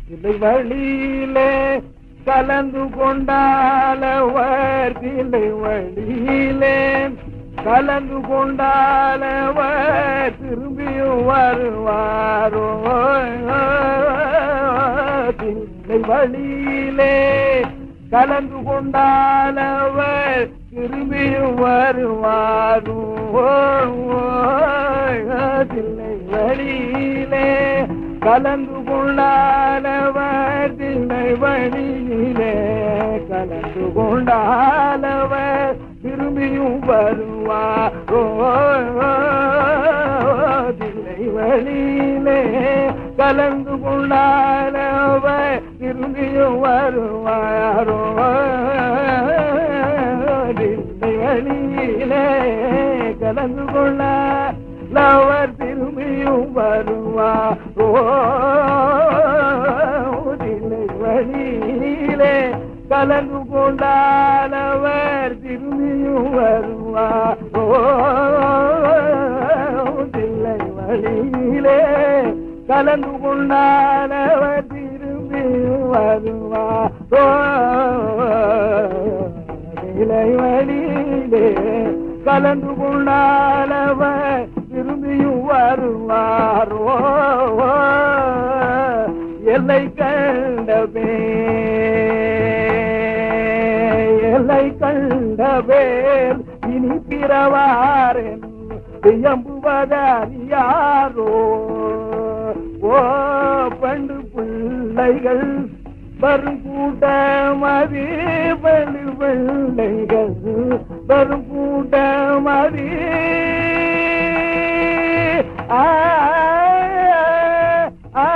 இல்லை வழியிலே கலந்து கொண்டாலவர் இல்லை வழியிலே கலந்து கொண்டாலவர் திரும்பியும் வருவாரோ இல்லை வழியிலே கலந்து கொண்டாலவர் திரும்பியும் வருவாரோ தில்லை வழியிலே கலந்து கொண்டாலவர் தில்லை வழியிலே கலந்து கொண்டாலவர் திரும்பியும் வருவாரோ தில்லை வழியிலே கலந்து கொண்டாலவர் திரும்பியும் வருவாரோ தில்லை வழியிலே கலந்து கொள்ள லவர் திரும்பியும் வருவாரோ தில்லை வழியிலே கலந்து கொண்டாலவர் திரும்பியும் வருவாரோ தில்லை வழியிலே கலந்து கொண்டாலவர் திரும்பியும் வருவாரோ தில்லை வழியிலே கலந்து கொண்டாலவர் திரும்பியும் வருவாரோ எல்லை கண்டவே எல்லை கண்டவேல் இனி பிறவாரென் எம்புவதாரியாரோ ஓ பண்டு பிள்ளைகள் வரும் கூட்டமதி பண்டு பிள்ளைகள் வரும் கூட்டமதி ஆ ஆ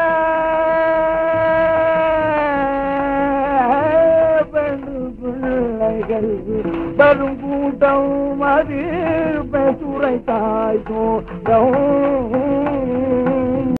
பெண்டு பிள்ளைகள் வரும் கூட்டம் அது பெற்றுரை தாய் கூட்டம்